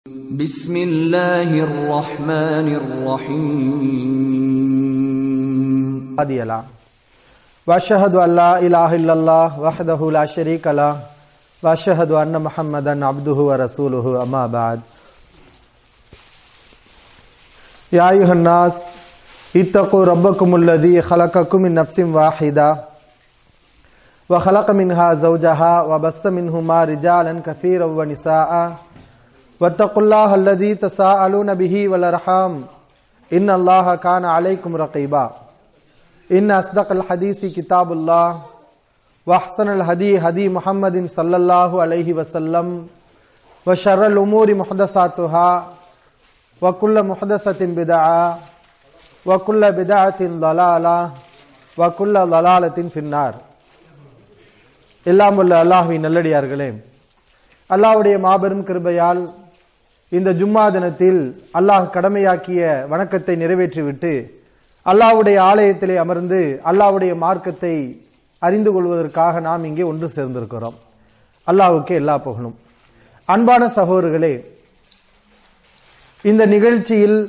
بسم الله الرحمن الرحيم هادي له واشهد ان لا اله الا الله وحده لا شريك له واشهد ان محمدا عبده ورسوله اما بعد يا ايها الناس اتقوا ربكم الذي خلقكم من نفس واحده وخلق منها زوجها وبث منهما رجالا كثيرا ونساء واتقوا الله الذي تساءلون به والارحام ان الله كان عليكم رقيبا إن أصدق الحديث كتاب الله وأحسن الهدي هدي محمد صلى الله عليه وسلم وشر الأمور محدثاتها وكل محدثة بدعة وكل بدعة ضلالة وكل ضلالة في النار எல்லாம் உள்ள அல்லாஹுவின் நல்லடியார்களே அல்லாஹ்வுடைய மாபெரும் கிருபையால் இந்த ஜும்மா தினத்தில் அல்லாஹ் கடமையாக்கிய வணக்கத்தை நிறைவேற்றிவிட்டு அல்லாஹ்வுடைய ஆலயத்திலே அமர்ந்து அல்லாஹ்வுடைய மார்க்கத்தை அறிந்து கொள்வதற்காக நாம் இங்கே ஒன்று சேர்ந்திருக்கிறோம் அல்லாஹ்வுக்கு எல்லா புகழும் அன்பான சகோதரர்களே இந்த நிகழ்ச்சியில்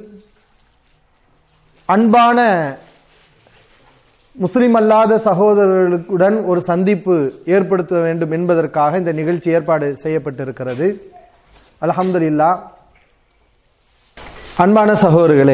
அன்பான முஸ்லிம் அல்லாத சகோதரர்களுடன் ஒரு சந்திப்பு ஏற்படுத்த வேண்டும் என்பதற்காக இந்த நிகழ்ச்சி ஏற்பாடு செய்யப்பட்டிருக்கிறது அல்ஹம்துலில்லா அன்பான சகோதரர்களே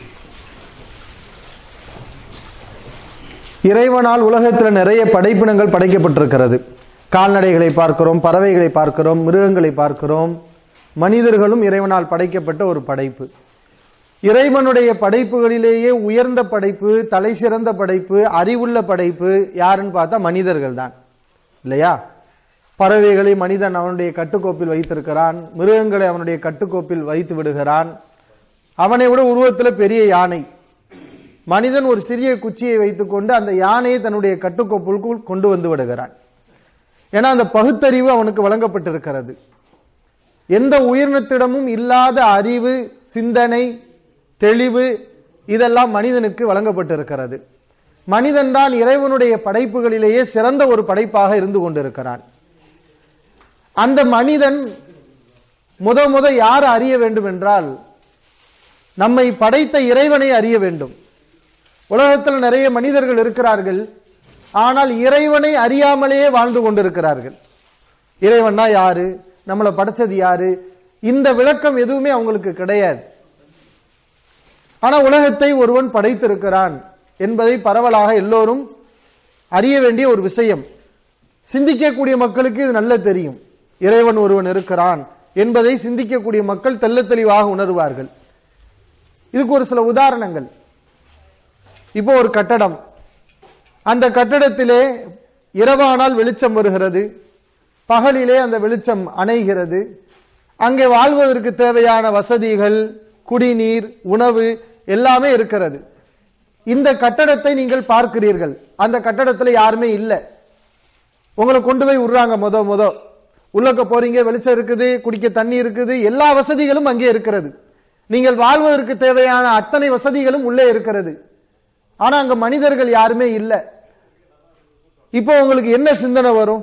இறைவனால் உலகத்தில் நிறைய படைப்பினங்கள் படைக்கப்பட்டிருக்கிறது கால்நடைகளை பார்க்கிறோம் பறவைகளை பார்க்கிறோம் மிருகங்களை பார்க்கிறோம் மனிதர்களும் இறைவனால் படைக்கப்பட்ட ஒரு படைப்பு இறைவனுடைய படைப்புகளிலேயே உயர்ந்த படைப்பு தலை சிறந்த படைப்பு அறிவுள்ள படைப்பு யாருன்னு பார்த்தா மனிதர்கள் தான் இல்லையா பறவைகளை மனிதன் அவனுடைய கட்டுக்கோப்பில் வைத்திருக்கிறான் மிருகங்களை அவனுடைய கட்டுக்கோப்பில் வைத்து விடுகிறான் அவனை விட உருவத்தில் பெரிய யானை மனிதன் ஒரு சிறிய குச்சியை வைத்துக்கொண்டு அந்த யானையை தன்னுடைய கட்டுக்கோப்புக்குள் கொண்டு வந்து விடுகிறான் ஏன்னா அந்த பகுத்தறிவு அவனுக்கு வழங்கப்பட்டிருக்கிறது எந்த உயிரினத்திடமும் இல்லாத அறிவு சிந்தனை தெளிவு இதெல்லாம் மனிதனுக்கு வழங்கப்பட்டிருக்கிறது மனிதன் தான் இறைவனுடைய படைப்புகளிலேயே சிறந்த ஒரு படைப்பாக இருந்து கொண்டிருக்கிறான் அந்த மனிதன் முத முத யார் அறிய வேண்டும் என்றால் நம்மை படைத்த இறைவனை அறிய வேண்டும் உலகத்தில் நிறைய மனிதர்கள் இருக்கிறார்கள் ஆனால் இறைவனை அறியாமலேயே வாழ்ந்து கொண்டிருக்கிறார்கள் இறைவன்னா யாரு நம்மளை படைச்சது யாரு இந்த விளக்கம் எதுவுமே அவங்களுக்கு கிடையாது ஆனா உலகத்தை ஒருவன் படைத்திருக்கிறான் என்பதை பரவலாக எல்லோரும் அறிய வேண்டிய ஒரு விஷயம் சிந்திக்கக்கூடிய மக்களுக்கு இது நல்ல தெரியும் இறைவன் ஒருவன் இருக்கிறான் என்பதை சிந்திக்கக்கூடிய மக்கள் தெல்ல தெளிவாக உணர்வார்கள் இதுக்கு ஒரு சில உதாரணங்கள் இப்போ ஒரு கட்டடம் அந்த கட்டடத்திலே இரவானால் வெளிச்சம் வருகிறது பகலிலே அந்த வெளிச்சம் அணைகிறது அங்கே வாழ்வதற்கு தேவையான வசதிகள் குடிநீர் உணவு எல்லாமே இருக்கிறது இந்த கட்டடத்தை நீங்கள் பார்க்கிறீர்கள் அந்த கட்டடத்தில் யாருமே இல்லை உங்களை கொண்டு போய் விடுறாங்க முத முத உள்ளக்க போறீங்க வெளிச்சம் இருக்குது குடிக்க தண்ணி இருக்குது எல்லா வசதிகளும் அங்கே இருக்கிறது நீங்கள் வாழ்வதற்கு தேவையான அத்தனை வசதிகளும் உள்ளே இருக்கிறது ஆனா அங்க மனிதர்கள் யாருமே இல்லை இப்போ உங்களுக்கு என்ன சிந்தனை வரும்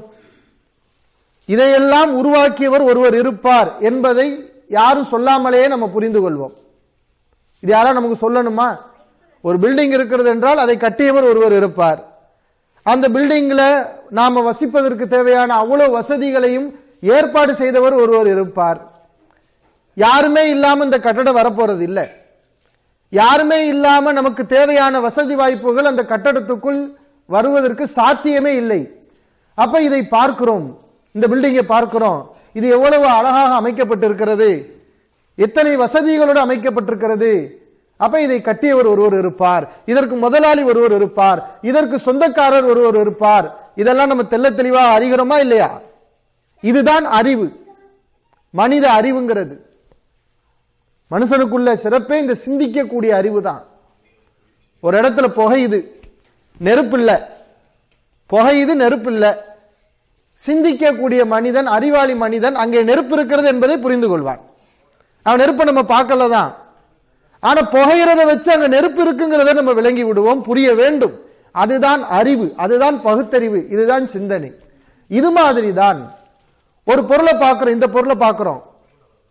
இதையெல்லாம் உருவாக்கியவர் ஒருவர் இருப்பார் என்பதை யாரும் சொல்லாமலேயே நம்ம புரிந்து கொள்வோம் இது யாரா நமக்கு சொல்லணுமா ஒரு பில்டிங் இருக்கிறது என்றால் அதை கட்டியவர் ஒருவர் இருப்பார் அந்த பில்டிங்ல நாம வசிப்பதற்கு தேவையான அவ்வளவு வசதிகளையும் ஏற்பாடு செய்தவர் ஒருவர் இருப்பார் யாருமே இல்லாம இந்த கட்டடம் வரப்போறது இல்லை யாருமே இல்லாம நமக்கு தேவையான வசதி வாய்ப்புகள் அந்த கட்டடத்துக்குள் வருவதற்கு சாத்தியமே இல்லை அப்ப இதை பார்க்கிறோம் இந்த பில்டிங்கை பார்க்கிறோம் இது எவ்வளவு அழகாக அமைக்கப்பட்டிருக்கிறது எத்தனை வசதிகளோடு அமைக்கப்பட்டிருக்கிறது அப்ப இதை கட்டியவர் ஒருவர் இருப்பார் இதற்கு முதலாளி ஒருவர் இருப்பார் இதற்கு சொந்தக்காரர் ஒருவர் இருப்பார் இதெல்லாம் நம்ம தெல்ல தெளிவாக அறிகிறோமா இல்லையா இதுதான் அறிவு மனித அறிவுங்கிறது மனுஷனுக்குள்ள சிறப்பே இந்த சிந்திக்கக்கூடிய அறிவு தான் ஒரு இடத்துல புகையுது நெருப்பு இல்ல புகையுது நெருப்பு இல்ல சிந்திக்கக்கூடிய மனிதன் அறிவாளி மனிதன் அங்கே நெருப்பு இருக்கிறது என்பதை புரிந்து கொள்வான் அவன் நெருப்பை நம்ம பார்க்கல தான் ஆனா புகையிறத வச்சு அங்க நெருப்பு இருக்குங்கிறத நம்ம விளங்கி விடுவோம் புரிய வேண்டும் அதுதான் அறிவு அதுதான் பகுத்தறிவு இதுதான் சிந்தனை இது மாதிரி தான் ஒரு பொருளை பார்க்கிறோம் இந்த பொருளை பார்க்கிறோம்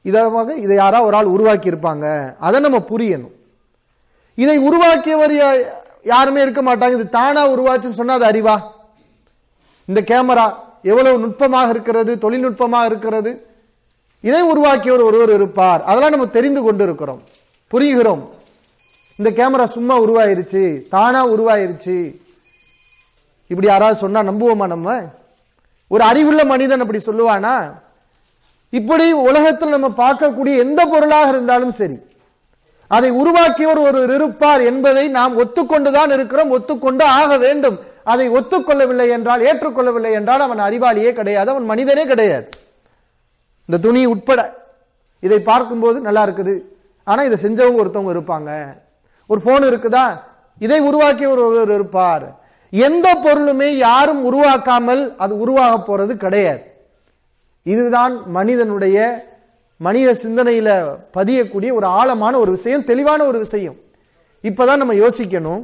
இதாக இதை யாரா ஒரு ஆள் உருவாக்கி இருப்பாங்க அதை நம்ம புரியணும் இதை உருவாக்கியவர் யா- யாருமே இருக்க மாட்டாங்க இது தானா உருவாச்சுன்னு சொன்னா அது அறிவா இந்த கேமரா எவ்வளவு நுட்பமாக இருக்கிறது தொழில்நுட்பமாக இருக்கிறது இதை உருவாக்கியவர் ஒருவர் இருப்பார் அதெல்லாம் நம்ம தெரிந்து கொண்டு இருக்கிறோம் புரிகிறோம் இந்த கேமரா சும்மா உருவாயிருச்சு தானா உருவாயிருச்சு இப்படி யாராவது சொன்னா நம்புவோமா நம்ம ஒரு அறிவுள்ள மனிதன் அப்படி சொல்லுவானா இப்படி உலகத்தில் நம்ம பார்க்கக்கூடிய எந்த பொருளாக இருந்தாலும் சரி அதை உருவாக்கியவர் ஒருவர் இருப்பார் என்பதை நாம் ஒத்துக்கொண்டுதான் இருக்கிறோம் ஒத்துக்கொண்டு ஆக வேண்டும் அதை ஒத்துக்கொள்ளவில்லை என்றால் ஏற்றுக்கொள்ளவில்லை என்றால் அவன் அறிவாளியே கிடையாது அவன் மனிதனே கிடையாது இந்த துணி உட்பட இதை பார்க்கும்போது நல்லா இருக்குது ஆனா இதை செஞ்சவங்க ஒருத்தவங்க இருப்பாங்க ஒரு போன் இருக்குதா இதை உருவாக்கியவர் ஒருவர் இருப்பார் எந்த பொருளுமே யாரும் உருவாக்காமல் அது உருவாக போறது கிடையாது இதுதான் மனிதனுடைய மனித சிந்தனையில பதியக்கூடிய ஒரு ஆழமான ஒரு விஷயம் தெளிவான ஒரு விஷயம் இப்பதான் நம்ம யோசிக்கணும்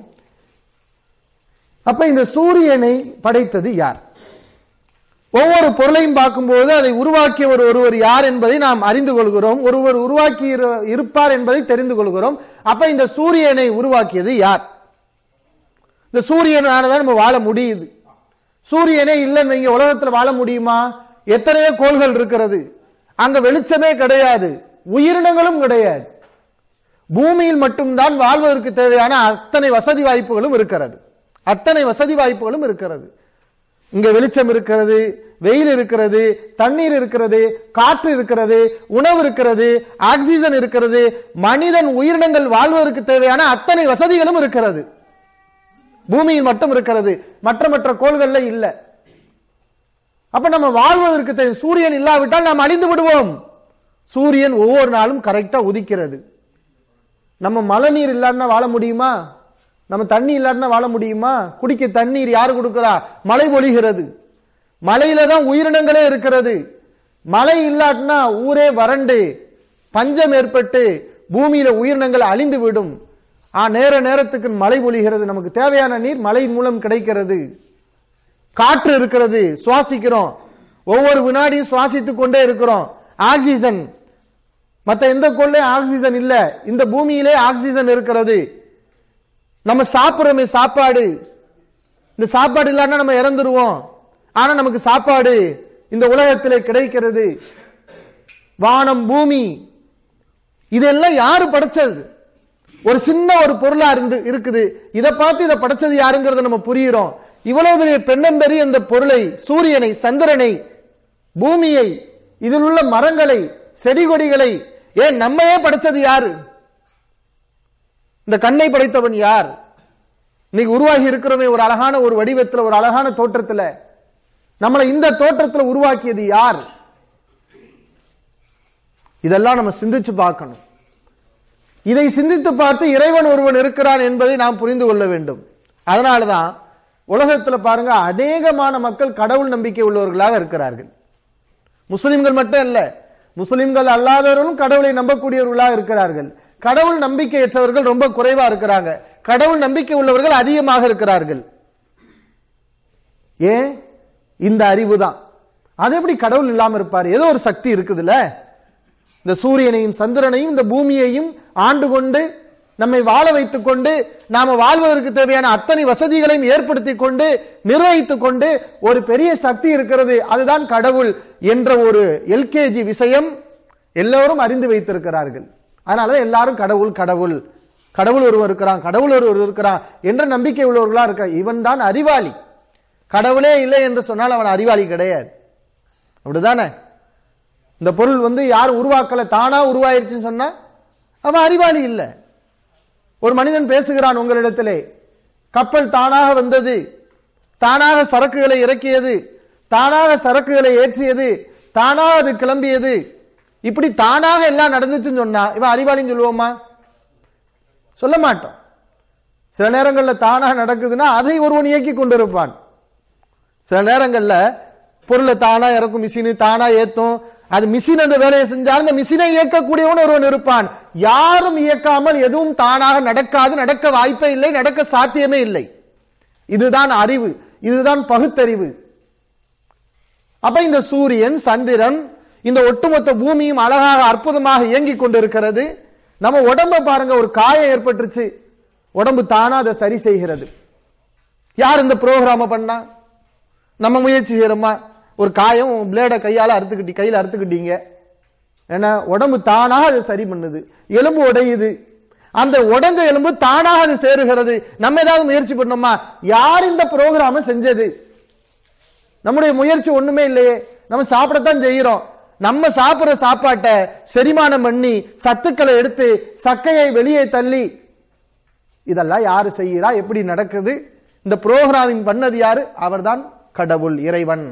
அப்ப இந்த சூரியனை படைத்தது யார் ஒவ்வொரு பொருளையும் பார்க்கும்போது அதை உருவாக்கிய ஒரு ஒருவர் யார் என்பதை நாம் அறிந்து கொள்கிறோம் ஒருவர் உருவாக்கி இரு- இருப்பார் என்பதை தெரிந்து கொள்கிறோம் அப்ப இந்த சூரியனை உருவாக்கியது யார் இந்த சூரியனாலதான் நம்ம வாழ முடியுது சூரியனே இல்லைன்னு வைங்க உலகத்துல வாழ முடியுமா எத்தனையோ கோள்கள் இருக்கிறது அங்க வெளிச்சமே கிடையாது உயிரினங்களும் கிடையாது பூமியில் மட்டும்தான் வாழ்வதற்கு தேவையான அத்தனை வசதி வாய்ப்புகளும் இருக்கிறது அத்தனை வசதி வாய்ப்புகளும் இருக்கிறது இங்க வெளிச்சம் இருக்கிறது வெயில் இருக்கிறது தண்ணீர் இருக்கிறது காற்று இருக்கிறது உணவு இருக்கிறது ஆக்சிஜன் இருக்கிறது மனிதன் உயிரினங்கள் வாழ்வதற்கு தேவையான அத்தனை வசதிகளும் இருக்கிறது பூமியில் மட்டும் இருக்கிறது மற்ற மற்ற கோள்கள்ல இல்ல அப்ப நம்ம வாழ்வதற்கு தேவை சூரியன் இல்லாவிட்டால் நாம் அழிந்து விடுவோம் சூரியன் ஒவ்வொரு நாளும் கரெக்டா உதிக்கிறது நம்ம மழை நீர் இல்லாட்டினா வாழ முடியுமா நம்ம தண்ணி இல்லாட்டினா வாழ முடியுமா குடிக்க தண்ணீர் யாரு கொடுக்கிறா மழை பொழிகிறது மழையில தான் உயிரினங்களே இருக்கிறது மழை இல்லாட்டினா ஊரே வறண்டு பஞ்சம் ஏற்பட்டு பூமியில உயிரினங்கள் அழிந்து விடும் ஆ நேர நேரத்துக்கு மழை பொழிகிறது நமக்கு தேவையான நீர் மழை மூலம் கிடைக்கிறது காற்று இருக்கிறது சுவாசிக்கிறோம் ஒவ்வொரு வினாடியும் சுவாசித்துக் கொண்டே இருக்கிறோம் ஆக்சிஜன் மத்த எந்த கோள்லயும் ஆக்சிஜன் இல்ல இந்த பூமியிலே ஆக்சிஜன் இருக்கிறது நம்ம சாப்பிடுறோமே சாப்பாடு இந்த சாப்பாடு இல்லாட்டா நம்ம இறந்துருவோம் ஆனா நமக்கு சாப்பாடு இந்த உலகத்திலே கிடைக்கிறது வானம் பூமி இதெல்லாம் யாரு படைச்சது ஒரு சின்ன ஒரு பொருளா இருந்து இருக்குது இதை பார்த்து இதை படைச்சது யாருங்கிறத நம்ம புரியுறோம் இவ்வளவு பெரிய பெண்ணம்பெரிய இந்த பொருளை சூரியனை சந்திரனை பூமியை இதில் உள்ள மரங்களை செடி கொடிகளை ஏன் நம்மையே படைச்சது யாரு இந்த கண்ணை படைத்தவன் யார் இன்னைக்கு உருவாகி இருக்கிறோமே ஒரு அழகான ஒரு வடிவத்துல ஒரு அழகான தோற்றத்துல நம்மளை இந்த தோற்றத்துல உருவாக்கியது யார் இதெல்லாம் நம்ம சிந்திச்சு பார்க்கணும் இதை சிந்தித்து பார்த்து இறைவன் ஒருவன் இருக்கிறான் என்பதை நாம் புரிந்து கொள்ள வேண்டும் அதனாலதான் உலகத்துல பாருங்க அநேகமான மக்கள் கடவுள் நம்பிக்கை உள்ளவர்களாக இருக்கிறார்கள் முஸ்லிம்கள் மட்டும் இல்ல முஸ்லிம்கள் அல்லாதவர்களும் கடவுளை நம்பக்கூடியவர்களாக இருக்கிறார்கள் கடவுள் நம்பிக்கையற்றவர்கள் ரொம்ப குறைவா இருக்கிறாங்க கடவுள் நம்பிக்கை உள்ளவர்கள் அதிகமாக இருக்கிறார்கள் ஏன் இந்த அறிவு தான் அது எப்படி கடவுள் இல்லாம இருப்பார் ஏதோ ஒரு சக்தி இருக்குதுல்ல இந்த சூரியனையும் சந்திரனையும் இந்த பூமியையும் ஆண்டு கொண்டு நம்மை வாழ வைத்துக் கொண்டு நாம வாழ்வதற்கு தேவையான அத்தனை வசதிகளையும் ஏற்படுத்தி கொண்டு நிர்வகித்துக் கொண்டு ஒரு பெரிய சக்தி இருக்கிறது அதுதான் கடவுள் என்ற ஒரு எல்கேஜி விஷயம் எல்லோரும் அறிந்து வைத்திருக்கிறார்கள் அதனாலதான் எல்லாரும் கடவுள் கடவுள் கடவுள் ஒருவர் இருக்கிறான் கடவுள் ஒருவர் இருக்கிறான் என்ற நம்பிக்கை உள்ளவர்களா இருக்க இவன் தான் அறிவாளி கடவுளே இல்லை என்று சொன்னால் அவன் அறிவாளி கிடையாது அப்படிதானே இந்த பொருள் வந்து யாரும் உருவாக்கல தானா உருவாயிருச்சுன்னு சொன்னா அவன் அறிவாளி இல்லை ஒரு மனிதன் பேசுகிறான் உங்களிடத்திலே கப்பல் தானாக வந்தது தானாக சரக்குகளை இறக்கியது தானாக சரக்குகளை ஏற்றியது தானாக அது கிளம்பியது இப்படி தானாக எல்லாம் நடந்துச்சுன்னு சொன்னா இவன் அறிவாளின்னு சொல்லுவோமா சொல்ல மாட்டோம் சில நேரங்கள்ல தானாக நடக்குதுன்னா அதை ஒருவன் இயக்கி கொண்டிருப்பான் சில நேரங்கள்ல பொருளை தானா இறக்கும் மிஷின் தானா ஏத்தும் அது மிஷின் அந்த வேலையை செஞ்சால் அந்த மிஷினை இயக்கக்கூடியவன் ஒருவன் இருப்பான் யாரும் இயக்காமல் எதுவும் தானாக நடக்காது நடக்க வாய்ப்பே இல்லை நடக்க சாத்தியமே இல்லை இதுதான் அறிவு இதுதான் பகுத்தறிவு அப்ப இந்த சூரியன் சந்திரன் இந்த ஒட்டுமொத்த பூமியும் அழகாக அற்புதமாக இயங்கிக் கொண்டிருக்கிறது நம்ம உடம்ப பாருங்க ஒரு காயம் ஏற்பட்டுருச்சு உடம்பு தானா அதை சரி செய்கிறது யார் இந்த ப்ரோக்ராம பண்ணா நம்ம முயற்சி செய்யறோமா ஒரு காயம் பிளேட கையால அறுத்துக்கிட்டி கையில அறுத்துக்கிட்டீங்க ஏன்னா உடம்பு தானாக அதை சரி பண்ணுது எலும்பு உடையுது அந்த உடைஞ்ச எலும்பு தானாக அது சேருகிறது நம்ம ஏதாவது முயற்சி பண்ணோமா யார் இந்த ப்ரோக்ராம செஞ்சது நம்முடைய முயற்சி ஒண்ணுமே இல்லையே நம்ம சாப்பிடத்தான் செய்யறோம் நம்ம சாப்பிடுற சாப்பாட்டை செரிமானம் பண்ணி சத்துக்களை எடுத்து சக்கையை வெளியே தள்ளி இதெல்லாம் யாரு செய்கிறா எப்படி நடக்குது இந்த புரோகிராமிங் பண்ணது யாரு அவர்தான் கடவுள் இறைவன்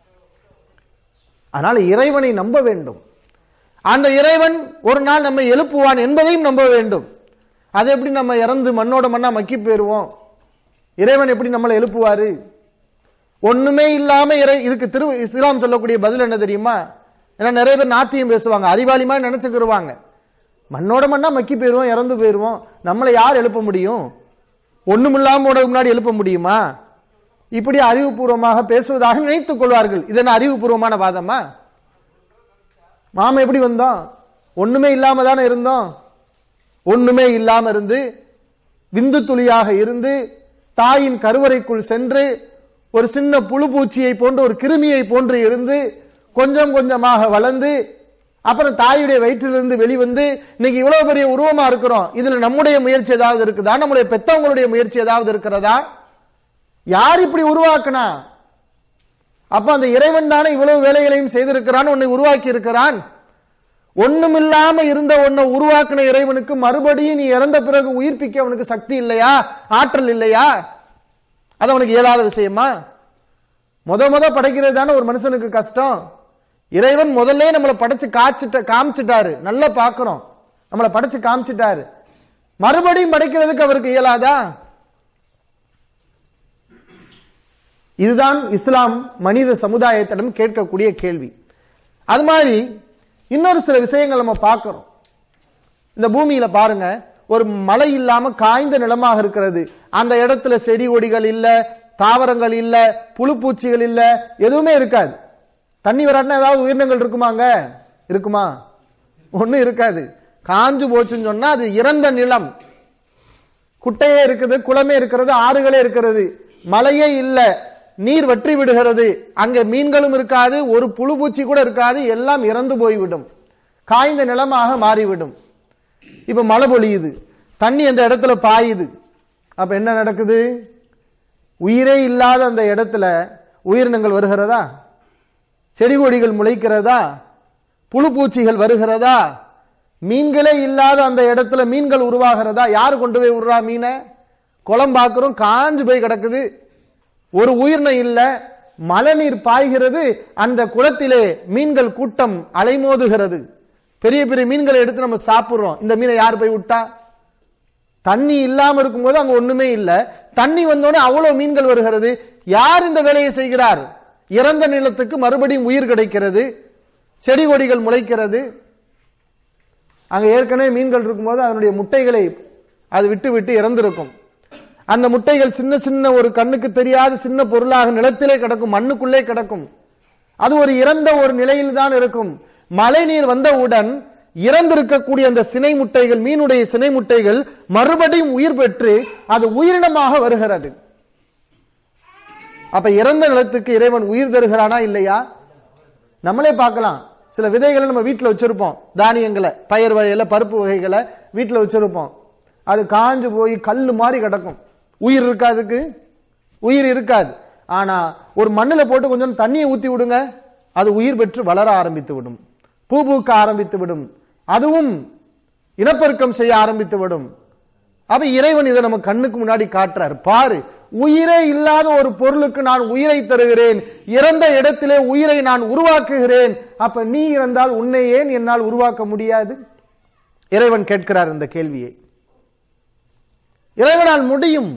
அதனால இறைவனை நம்ப வேண்டும் அந்த இறைவன் ஒரு நாள் நம்மை எழுப்புவான் என்பதையும் நம்ப வேண்டும் அது எப்படி நம்ம இறந்து மண்ணோட மண்ணா மக்கி போயிருவோம் இறைவன் எப்படி நம்மளை எழுப்புவாரு ஒண்ணுமே இல்லாம இறை இதுக்கு திரு இஸ்லாம் சொல்லக்கூடிய பதில் என்ன தெரியுமா ஏன்னா நிறைய பேர் நாத்தியம் பேசுவாங்க அறிவாளி மாதிரி நினைச்சுக்கிருவாங்க மண்ணோட மண்ணா மக்கி போயிருவோம் இறந்து போயிருவோம் நம்மளை யார் எழுப்ப முடியும் ஒண்ணுமில்லாம உனக்கு முன்னாடி எழுப்ப முடியுமா இப்படி அறிவுபூர்வமாக பேசுவதாக நினைத்துக் கொள்வார்கள் இது என்ன அறிவுபூர்வமான வாதமா மாமா எப்படி வந்தோம் ஒண்ணுமே இல்லாம தானே இருந்தோம் ஒண்ணுமே இல்லாம இருந்து விந்து துளியாக இருந்து தாயின் கருவறைக்குள் சென்று ஒரு சின்ன புழு பூச்சியை போன்று ஒரு கிருமியை போன்று இருந்து கொஞ்சம் கொஞ்சமாக வளர்ந்து அப்புறம் தாயுடைய வயிற்றிலிருந்து வெளிவந்து இன்னைக்கு இவ்வளவு பெரிய உருவமா இருக்கிறோம் இதுல நம்முடைய முயற்சி ஏதாவது இருக்குதா நம்முடைய பெத்தவங்களுடைய முயற்சி ஏதாவது இருக்கிறதா யார் இப்படி உருவாக்குனா அப்ப அந்த இறைவன் தானே இவ்வளவு வேலைகளையும் செய்திருக்கிறான் உன்னை உருவாக்கி இருக்கிறான் ஒண்ணுமில்லாம இருந்த உன்னை உருவாக்கின இறைவனுக்கு மறுபடியும் நீ இறந்த பிறகு உயிர்ப்பிக்க அவனுக்கு சக்தி இல்லையா ஆற்றல் இல்லையா அது அவனுக்கு இயலாத விஷயமா முத முத படைக்கிறது தானே ஒரு மனுஷனுக்கு கஷ்டம் இறைவன் முதல்ல நம்மளை படைச்சு காய்ச்சிட்ட காமிச்சிட்டாரு நல்லா பாக்குறோம் நம்மளை படைச்சு காமிச்சிட்டாரு மறுபடியும் படைக்கிறதுக்கு அவருக்கு இயலாதா இதுதான் இஸ்லாம் மனித சமுதாயத்திடம் கேட்கக்கூடிய கேள்வி அது மாதிரி இன்னொரு சில விஷயங்கள் நம்ம பார்க்கிறோம் இந்த பூமியில பாருங்க ஒரு மழை இல்லாம காய்ந்த நிலமாக இருக்கிறது அந்த இடத்துல செடி கொடிகள் இல்ல தாவரங்கள் இல்ல புழு பூச்சிகள் இல்ல எதுவுமே இருக்காது தண்ணி வராட்டினா ஏதாவது உயிரினங்கள் இருக்குமாங்க இருக்குமா ஒண்ணும் இருக்காது காஞ்சு போச்சுன்னு சொன்னா அது இறந்த நிலம் குட்டையே இருக்குது குளமே இருக்கிறது ஆறுகளே இருக்கிறது மழையே இல்ல நீர் வற்றி விடுகிறது அங்க மீன்களும் இருக்காது ஒரு புழு பூச்சி கூட இருக்காது எல்லாம் இறந்து போய்விடும் காய்ந்த நிலமாக மாறிவிடும் இப்ப மழை பொழியுது தண்ணி அந்த இடத்துல பாயுது அப்ப என்ன நடக்குது உயிரே இல்லாத அந்த இடத்துல உயிரினங்கள் வருகிறதா செடி கொடிகள் முளைக்கிறதா புழு பூச்சிகள் வருகிறதா மீன்களே இல்லாத அந்த இடத்துல மீன்கள் உருவாகிறதா யாரு கொண்டு போய் விடுறா மீனை குளம் பார்க்கிறோம் காஞ்சு போய் கிடக்குது ஒரு உயிரினம் இல்ல மழை நீர் பாய்கிறது அந்த குளத்திலே மீன்கள் கூட்டம் அலைமோதுகிறது பெரிய பெரிய மீன்களை எடுத்து நம்ம சாப்பிடுறோம் இந்த மீனை யார் போய் விட்டா தண்ணி இல்லாம இருக்கும்போது அங்க ஒண்ணுமே இல்ல தண்ணி வந்தோடனே அவ்வளவு மீன்கள் வருகிறது யார் இந்த வேலையை செய்கிறார் இறந்த நிலத்துக்கு மறுபடியும் உயிர் கிடைக்கிறது செடி கொடிகள் முளைக்கிறது அங்க ஏற்கனவே மீன்கள் இருக்கும்போது அதனுடைய முட்டைகளை அது விட்டு விட்டு இறந்திருக்கும் அந்த முட்டைகள் சின்ன சின்ன ஒரு கண்ணுக்கு தெரியாத சின்ன பொருளாக நிலத்திலே கிடக்கும் மண்ணுக்குள்ளே கிடக்கும் அது ஒரு இறந்த ஒரு நிலையில் தான் இருக்கும் மழை நீர் வந்தவுடன் இறந்திருக்கக்கூடிய அந்த சினை முட்டைகள் மீனுடைய சினை முட்டைகள் மறுபடியும் உயிர் பெற்று அது உயிரினமாக வருகிறது அப்ப இறந்த நிலத்துக்கு இறைவன் உயிர் தருகிறானா இல்லையா நம்மளே பார்க்கலாம் சில விதைகளை நம்ம வீட்டில் வச்சிருப்போம் தானியங்களை பயிர் வகையில பருப்பு வகைகளை வீட்டில் வச்சிருப்போம் அது காஞ்சு போய் கல்லு மாதிரி கிடக்கும் உயிர் இருக்காதுக்கு உயிர் இருக்காது ஆனா ஒரு மண்ணுல போட்டு கொஞ்சம் தண்ணியை ஊத்தி விடுங்க அது உயிர் பெற்று வளர ஆரம்பித்து விடும் பூ பூக்க ஆரம்பித்து விடும் அதுவும் இனப்பெருக்கம் செய்ய ஆரம்பித்து விடும் அப்ப இறைவன் இதை நம்ம கண்ணுக்கு முன்னாடி காட்டுறார் பாரு உயிரே இல்லாத ஒரு பொருளுக்கு நான் உயிரை தருகிறேன் இறந்த இடத்திலே உயிரை நான் உருவாக்குகிறேன் அப்ப நீ இறந்தால் உன்னை ஏன் என்னால் உருவாக்க முடியாது இறைவன் கேட்கிறார் இந்த கேள்வியை இறைவனால் முடியும்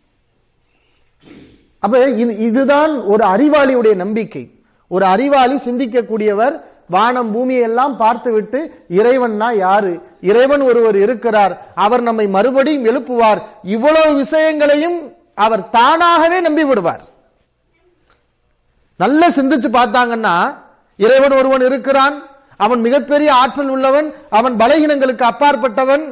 அப்ப இது- இதுதான் ஒரு அறிவாளியுடைய நம்பிக்கை ஒரு அறிவாளி சிந்திக்கக்கூடியவர் வானம் பூமியை எல்லாம் பார்த்துவிட்டு இறைவன்னா யாரு இறைவன் ஒருவர் இருக்கிறார் அவர் நம்மை மறுபடியும் எழுப்புவார் இவ்வளவு விஷயங்களையும் அவர் தானாகவே நம்பி விடுவார் நல்ல சிந்திச்சு பார்த்தாங்கன்னா இறைவன் ஒருவன் இருக்கிறான் அவன் மிகப்பெரிய ஆற்றல் உள்ளவன் அவன் பலகீனங்களுக்கு அப்பாற்பட்டவன்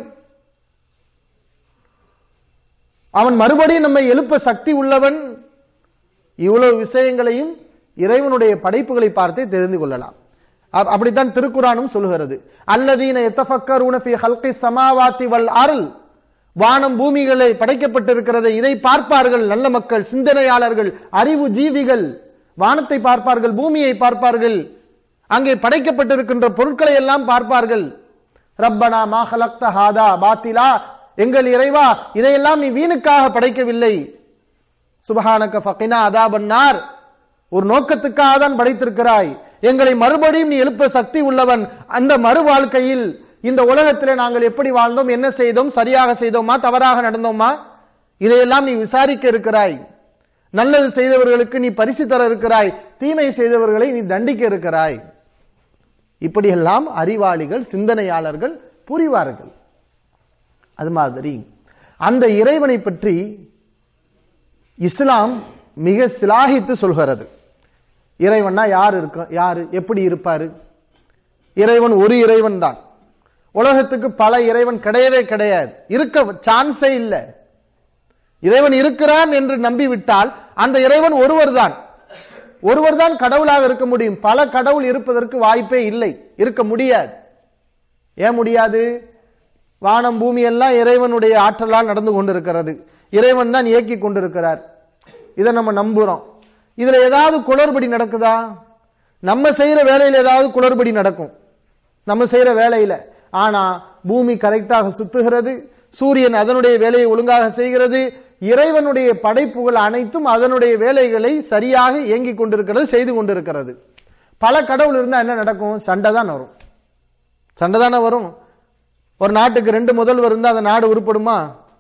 அவன் மறுபடியும் நம்மை எழுப்ப சக்தி உள்ளவன் இவ்வளவு விஷயங்களையும் இறைவனுடைய படைப்புகளை பார்த்தே தெரிந்து கொள்ளலாம் அப்- அப்படித்தான் திருக்குறானும் சொல்லுகிறது அல்லதீன எத்தஃபக்கரூன ஃபீ ஹல்கி சமாவாத்தி வல் அருள் வானம் பூமிகளை படைக்கப்பட்டிருக்கிறது இதை பார்ப்பார்கள் நல்ல மக்கள் சிந்தனையாளர்கள் அறிவு ஜீவிகள் வானத்தை பார்ப்பார்கள் பூமியை பார்ப்பார்கள் அங்கே படைக்கப்பட்டிருக்கின்ற பொருட்களை எல்லாம் பார்ப்பார்கள் ரப்பனா மா ஹலக்த ஹாதா பாத்திலா எங்கள் இறைவா இதையெல்லாம் நீ வீணுக்காக படைக்கவில்லை சுபஹானக ஃபகினா அதாபன்னார் ஒரு நோக்கத்துக்காக தான் படைத்திருக்கிறாய் எங்களை மறுபடியும் நீ எழுப்ப சக்தி உள்ளவன் அந்த மறு வாழ்க்கையில் இந்த உலகத்திலே நாங்கள் எப்படி வாழ்ந்தோம் என்ன செய்தோம் சரியாக செய்தோமா தவறாக நடந்தோமா இதையெல்லாம் நீ விசாரிக்க இருக்கிறாய் நல்லது செய்தவர்களுக்கு நீ பரிசு தர இருக்கிறாய் தீமை செய்தவர்களை நீ தண்டிக்க இருக்கிறாய் இப்படியெல்லாம் அறிவாளிகள் சிந்தனையாளர்கள் புரிவார்கள் அது மாதிரி அந்த இறைவனை பற்றி இஸ்லாம் மிக சிலாகித்து சொல்கிறது இறைவன்னா யார் இருக்க யாரு எப்படி இருப்பாரு இறைவன் ஒரு இறைவன் தான் உலகத்துக்கு பல இறைவன் கிடையவே கிடையாது இருக்க சான்ஸே இல்லை இறைவன் இருக்கிறான் என்று நம்பிவிட்டால் அந்த இறைவன் ஒருவர் தான் ஒருவர் தான் கடவுளாக இருக்க முடியும் பல கடவுள் இருப்பதற்கு வாய்ப்பே இல்லை இருக்க முடியாது ஏன் முடியாது வானம் பூமி எல்லாம் இறைவனுடைய ஆற்றலால் நடந்து கொண்டிருக்கிறது இறைவன் தான் இயக்கி கொண்டிருக்கிறார் இதை நம்ம நம்புறோம் இதுல ஏதாவது குளறுபடி நடக்குதா நம்ம செய்யற வேலையில ஏதாவது குளறுபடி நடக்கும் நம்ம செய்யற வேலையில ஆனா பூமி கரெக்டாக சுத்துகிறது சூரியன் அதனுடைய வேலையை ஒழுங்காக செய்கிறது இறைவனுடைய படைப்புகள் அனைத்தும் அதனுடைய வேலைகளை சரியாக இயங்கிக் கொண்டிருக்கிறது செய்து கொண்டிருக்கிறது பல கடவுள் இருந்தா என்ன நடக்கும் சண்டை தான் வரும் சண்டை தானே வரும் ஒரு நாட்டுக்கு ரெண்டு முதல்வர் இருந்தா அந்த நாடு உருப்படுமா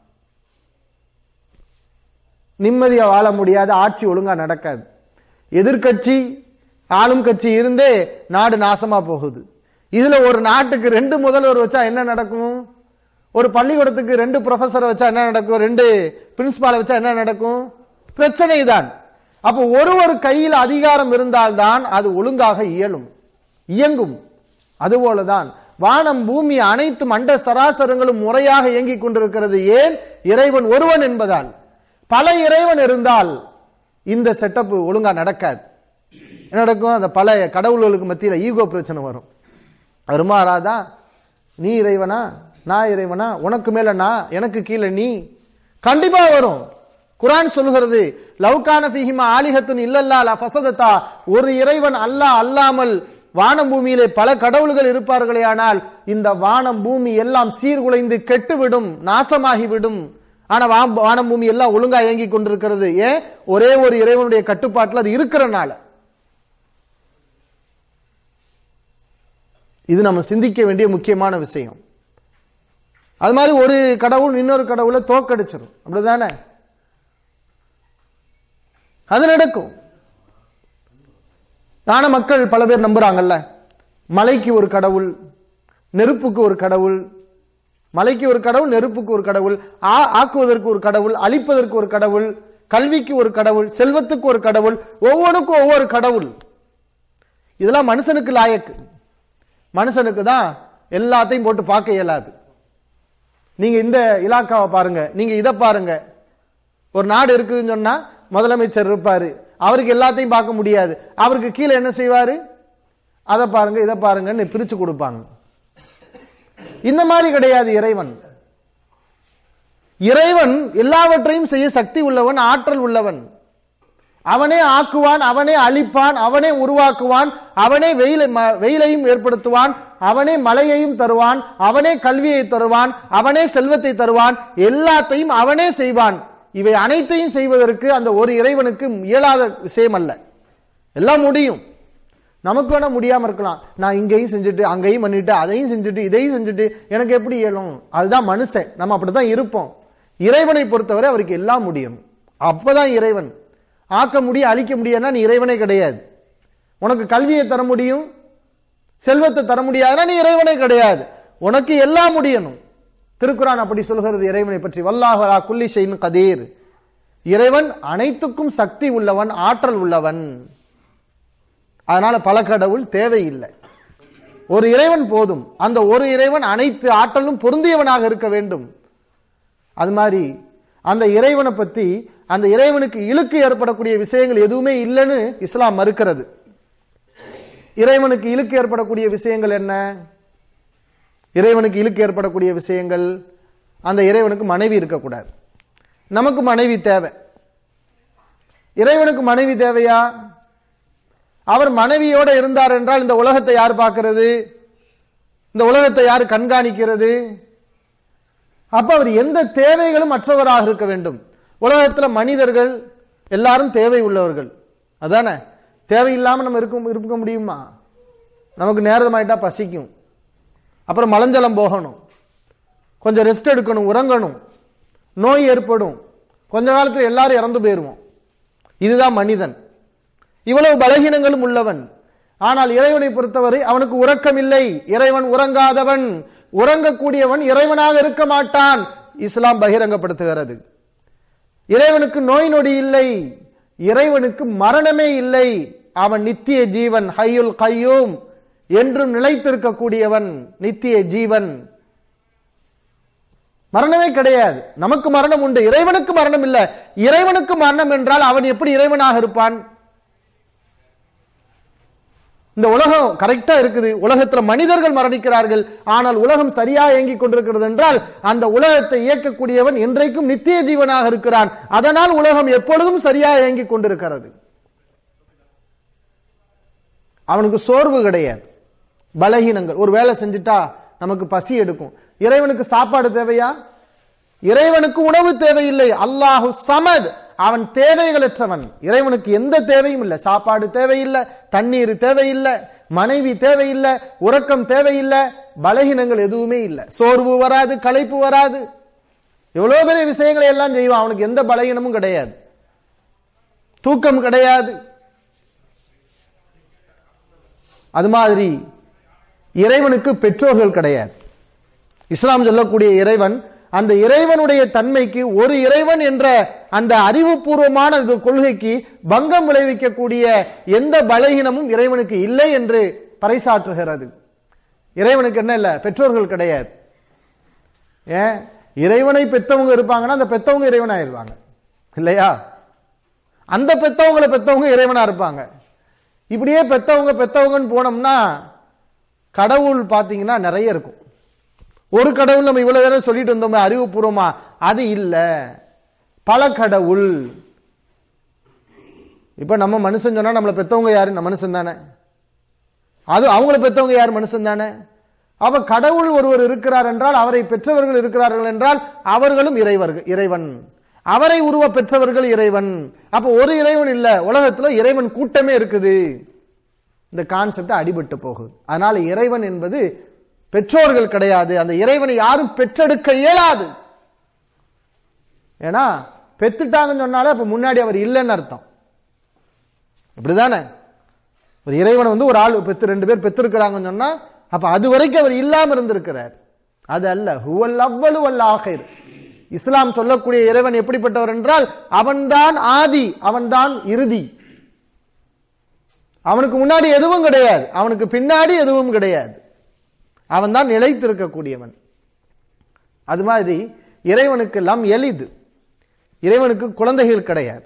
நிம்மதியா வாழ முடியாது ஆட்சி ஒழுங்கா நடக்காது எதிர்க்கட்சி ஆளும் கட்சி இருந்தே நாடு நாசமா போகுது இதுல ஒரு நாட்டுக்கு ரெண்டு முதல்வர் வச்சா என்ன நடக்கும் ஒரு பள்ளிக்கூடத்துக்கு ரெண்டு ப்ரொஃபஸரை வச்சா என்ன நடக்கும் ரெண்டு பிரின்சிபாலை வச்சா என்ன நடக்கும் பிரச்சனை தான் அப்போ ஒரு ஒரு கையில் அதிகாரம் இருந்தால்தான் அது ஒழுங்காக இயலும் இயங்கும் அதுபோலதான் வானம் பூமி அனைத்து மண்ட சராசரங்களும் முறையாக இயங்கிக் கொண்டிருக்கிறது ஏன் இறைவன் ஒருவன் என்பதால் பல இறைவன் இருந்தால் இந்த செட்டப் ஒழுங்கா நடக்காது என்ன நடக்கும் அந்த பல கடவுள்களுக்கு மத்தியில ஈகோ பிரச்சனை வரும் வருமா ராதா நீ இறைவனா நான் இறைவனா உனக்கு மேல நான் எனக்கு கீழே நீ கண்டிப்பா வரும் குரான் சொல்லுகிறது லவ்கான ஃபிஹிமா ஆலிஹத்துன் இல்லல்லா லா ஃபசதத்தா ஒரு இறைவன் அல்லாஹ் அல்லாமல் வானம் பூமியிலே பல கடவுள்கள் இருப்பார்களே ஆனால் இந்த வானம் பூமி எல்லாம் சீர்குலைந்து கெட்டுவிடும் நாசமாகிவிடும் ஆனா வா- வானம் பூமி எல்லாம் ஒழுங்கா இயங்கி கொண்டிருக்கிறது ஏன் ஒரே ஒரு இறைவனுடைய கட்டுப்பாட்டில் அது இருக்கிறனால இது நம்ம சிந்திக்க வேண்டிய முக்கியமான விஷயம் அது மாதிரி ஒரு கடவுள் இன்னொரு கடவுளை தோக்கடிச்சிடும் அப்படிதானே அது நடக்கும் ஆனா மக்கள் பல பேர் நம்புறாங்கல்ல மலைக்கு ஒரு கடவுள் நெருப்புக்கு ஒரு கடவுள் மலைக்கு ஒரு கடவுள் நெருப்புக்கு ஒரு கடவுள் ஆ- ஆக்குவதற்கு ஒரு கடவுள் அழிப்பதற்கு ஒரு கடவுள் கல்விக்கு ஒரு கடவுள் செல்வத்துக்கு ஒரு கடவுள் ஒவ்வொன்றுக்கும் ஒவ்வொரு கடவுள் இதெல்லாம் மனுஷனுக்கு லாயக்கு மனுஷனுக்கு தான் எல்லாத்தையும் போட்டு பார்க்க இயலாது நீங்க இந்த இலாக்காவை பாருங்க நீங்க இதை பாருங்க ஒரு நாடு இருக்குதுன்னு சொன்னா முதலமைச்சர் இருப்பாரு அவருக்கு எல்லாத்தையும் பார்க்க முடியாது அவருக்கு கீழே என்ன செய்வாரு அதை பாருங்க இதை பாருங்கன்னு பிரிச்சு கொடுப்பாங்க இந்த மாதிரி கிடையாது இறைவன் இறைவன் எல்லாவற்றையும் செய்ய சக்தி உள்ளவன் ஆற்றல் உள்ளவன் அவனே ஆக்குவான் அவனே அழிப்பான் அவனே உருவாக்குவான் அவனே வெயிலை ம- வெயிலையும் ஏற்படுத்துவான் அவனே மழையையும் தருவான் அவனே கல்வியை தருவான் அவனே செல்வத்தை தருவான் எல்லாத்தையும் அவனே செய்வான் இவை அனைத்தையும் செய்வதற்கு அந்த ஒரு இறைவனுக்கு இயலாத விஷயம் அல்ல எல்லாம் முடியும் நமக்கு வேணா முடியாம இருக்கலாம் நான் இங்கேயும் செஞ்சுட்டு அங்கேயும் பண்ணிட்டு அதையும் செஞ்சுட்டு இதையும் செஞ்சுட்டு எனக்கு எப்படி இயலும் அதுதான் மனுஷன் நம்ம அப்படிதான் இருப்போம் இறைவனை பொறுத்தவரை அவருக்கு எல்லாம் முடியும் அப்பதான் இறைவன் ஆக்க முடியும் அழிக்க முடியும்னா நீ இறைவனே கிடையாது உனக்கு கல்வியை தர முடியும் செல்வத்தை தர முடியாதுன்னா நீ இறைவனே கிடையாது உனக்கு எல்லாம் முடியணும் திருக்குறான் அப்படி சொல்கிறது இறைவனை பற்றி வல்லாஹலா குல்லி ஷைன் கதீர் இறைவன் அனைத்துக்கும் சக்தி உள்ளவன் ஆற்றல் உள்ளவன் அதனால பல கடவுள் தேவையில்லை ஒரு இறைவன் போதும் அந்த ஒரு இறைவன் அனைத்து ஆற்றலும் பொருந்தியவனாக இருக்க வேண்டும் அது மாதிரி அந்த இறைவனை பத்தி அந்த இறைவனுக்கு இழுக்கு ஏற்படக்கூடிய விஷயங்கள் எதுவுமே இல்லைன்னு இஸ்லாம் மறுக்கிறது இறைவனுக்கு இழுக்கு ஏற்படக்கூடிய விஷயங்கள் என்ன இறைவனுக்கு இழுக்கு ஏற்படக்கூடிய விஷயங்கள் அந்த இறைவனுக்கு மனைவி இருக்கக்கூடாது நமக்கு மனைவி தேவை இறைவனுக்கு மனைவி தேவையா அவர் மனைவியோட இருந்தார் என்றால் இந்த உலகத்தை யார் பார்க்கிறது இந்த உலகத்தை யார் கண்காணிக்கிறது அப்ப அவர் எந்த தேவைகளும் அற்றவராக இருக்க வேண்டும் உலகத்துல மனிதர்கள் எல்லாரும் தேவை உள்ளவர்கள் அதானே தேவையில்லாம நம்ம இருக்க இருக்க முடியுமா நமக்கு நேரமாயிட்டா பசிக்கும் அப்புறம் மலஞ்சலம் போகணும் கொஞ்சம் ரெஸ்ட் எடுக்கணும் உறங்கணும் நோய் ஏற்படும் கொஞ்ச காலத்துல எல்லாரும் இறந்து போயிருவோம் இதுதான் மனிதன் இவ்வளவு பலகீனங்களும் உள்ளவன் ஆனால் இறைவனை பொறுத்தவரை அவனுக்கு உறக்கம் இல்லை இறைவன் உறங்காதவன் உறங்கக்கூடியவன் இறைவனாக இருக்க மாட்டான் இஸ்லாம் பகிரங்கப்படுத்துகிறது இறைவனுக்கு நோய் நொடி இல்லை இறைவனுக்கு மரணமே இல்லை அவன் நித்திய ஜீவன் ஹையுல் கையூம் என்றும் நிலைத்திருக்கக்கூடியவன் நித்திய ஜீவன் மரணமே கிடையாது நமக்கு மரணம் உண்டு இறைவனுக்கு மரணம் இல்லை இறைவனுக்கு மரணம் என்றால் அவன் எப்படி இறைவனாக இருப்பான் இந்த உலகம் கரெக்டா இருக்குது உலகத்துல மனிதர்கள் மரணிக்கிறார்கள் ஆனால் உலகம் சரியா இயங்கிக் கொண்டிருக்கிறது என்றால் அந்த உலகத்தை இயக்கக்கூடியவன் என்றைக்கும் நித்திய ஜீவனாக இருக்கிறான் அதனால் உலகம் எப்பொழுதும் சரியா இயங்கிக் கொண்டிருக்கிறது அவனுக்கு சோர்வு கிடையாது பலகீனங்கள் ஒரு வேலை செஞ்சுட்டா நமக்கு பசி எடுக்கும் இறைவனுக்கு சாப்பாடு தேவையா இறைவனுக்கு உணவு தேவையில்லை அல்லாஹு சமத் அவன் தேவைகளற்றவன் இறைவனுக்கு எந்த தேவையும் இல்லை சாப்பாடு தேவையில்லை தண்ணீர் தேவையில்லை மனைவி தேவையில்லை உறக்கம் தேவையில்லை பலகீனங்கள் எதுவுமே இல்லை சோர்வு வராது களைப்பு வராது எவ்வளவு பெரிய விஷயங்களை எல்லாம் செய்வான் அவனுக்கு எந்த பலகீனமும் கிடையாது தூக்கம் கிடையாது அது மாதிரி இறைவனுக்கு பெற்றோர்கள் கிடையாது இஸ்லாம் சொல்லக்கூடிய இறைவன் அந்த இறைவனுடைய தன்மைக்கு ஒரு இறைவன் என்ற அந்த அறிவுபூர்வமான இந்த கொள்கைக்கு பங்கம் விளைவிக்கக்கூடிய எந்த பலகீனமும் இறைவனுக்கு இல்லை என்று பறைசாற்றுகிறது இறைவனுக்கு என்ன இல்ல பெற்றோர்கள் கிடையாது ஏன் இறைவனை பெத்தவங்க இருப்பாங்கன்னா அந்த பெத்தவங்க இறைவனாயிருவாங்க இல்லையா அந்த பெத்தவங்களை பெத்தவங்க இறைவனா இருப்பாங்க இப்படியே பெத்தவங்க பெத்தவங்கன்னு போனோம்னா கடவுள் பாத்தீங்கன்னா நிறைய இருக்கும் ஒரு கடவுள் நம்ம இவ்வளவு நேரம் சொல்லிட்டு வந்தோமே அறிவுபூர்வமா அது இல்ல பல கடவுள் இப்ப நம்ம மனுஷன் சொன்னா நம்மளை பெத்தவங்க யாரு நம்ம மனுஷன் தானே அது அவங்கள பெத்தவங்க யார் மனுஷன் தானே அப்ப கடவுள் ஒருவர் இருக்கிறார் என்றால் அவரை பெற்றவர்கள் இருக்கிறார்கள் என்றால் அவர்களும் இறைவர்கள் இறைவன் அவரை உருவ பெற்றவர்கள் இறைவன் அப்ப ஒரு இறைவன் இல்ல உலகத்துல இறைவன் கூட்டமே இருக்குது இந்த கான்செப்ட் அடிபட்டு போகுது அதனால இறைவன் என்பது பெற்றோர்கள் கிடையாது அந்த இறைவனை யாரும் பெற்றெடுக்க இயலாது ஏன்னா பெத்துட்டாங்கன்னு சொன்னாலே அப்ப முன்னாடி அவர் இல்லைன்னு அர்த்தம் இப்படிதானே ஒரு இறைவனை வந்து ஒரு ஆள் பெத்து ரெண்டு பேர் பெத்திருக்கிறாங்கன்னு சொன்னா அப்ப அது வரைக்கும் அவர் இல்லாம இருந்திருக்கிறார் அது அல்ல ஹுவல் அவ்வளு வல்ல ஆகிர் இஸ்லாம் சொல்லக்கூடிய இறைவன் எப்படிப்பட்டவர் என்றால் அவன்தான் ஆதி அவன்தான் இறுதி அவனுக்கு முன்னாடி எதுவும் கிடையாது அவனுக்கு பின்னாடி எதுவும் கிடையாது அவன் தான் நிலைத்திருக்கக்கூடியவன் அது மாதிரி இறைவனுக்கு எல்லாம் எளிது இறைவனுக்கு குழந்தைகள் கிடையாது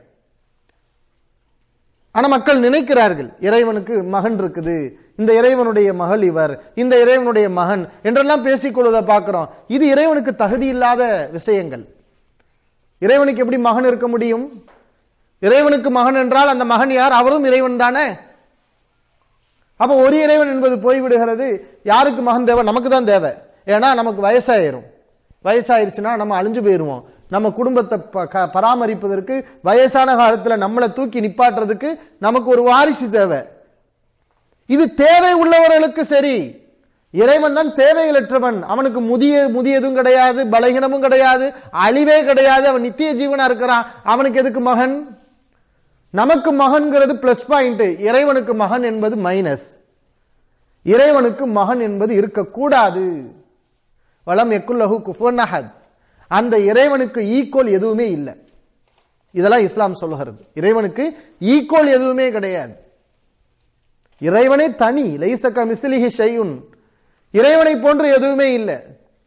ஆனா மக்கள் நினைக்கிறார்கள் இறைவனுக்கு மகன் இருக்குது இந்த இறைவனுடைய மகள் இவர் இந்த இறைவனுடைய மகன் என்றெல்லாம் பேசிக்கொள்வதை பார்க்கிறோம் இது இறைவனுக்கு தகுதி இல்லாத விஷயங்கள் இறைவனுக்கு எப்படி மகன் இருக்க முடியும் இறைவனுக்கு மகன் என்றால் அந்த மகன் யார் அவரும் இறைவன் தானே அப்ப ஒரு இறைவன் என்பது போய்விடுகிறது யாருக்கு மகன் தேவை நமக்கு தான் தேவை ஏன்னா நமக்கு வயசாயிரும் வயசாயிருச்சுன்னா நம்ம அழிஞ்சு போயிருவோம் நம்ம குடும்பத்தை ப- க- பராமரிப்பதற்கு வயசான காலத்துல நம்மளை தூக்கி நிப்பாட்டுறதுக்கு நமக்கு ஒரு வாரிசு தேவை இது தேவை உள்ளவர்களுக்கு சரி இறைவன் தான் தேவைகளற்றவன் அவனுக்கு முதிய முதியதும் கிடையாது பலகீனமும் கிடையாது அழிவே கிடையாது அவன் நித்திய ஜீவனா இருக்கிறான் அவனுக்கு எதுக்கு மகன் நமக்கு மகன்கிறது பிளஸ் பாயிண்ட் இறைவனுக்கு மகன் என்பது மைனஸ் இறைவனுக்கு மகன் என்பது இருக்கக்கூடாது வளம் எக்குல்லஹு குஃபுவன் அஹத் அந்த இறைவனுக்கு ஈக்குவல் எதுவுமே இல்லை இதெல்லாம் இஸ்லாம் சொல்லுகிறது இறைவனுக்கு ஈக்குவல் எதுவுமே கிடையாது இறைவனே தனி லைசக மிஸ்லிஹி ஷையுன் இறைவனை போன்று எதுவுமே இல்லை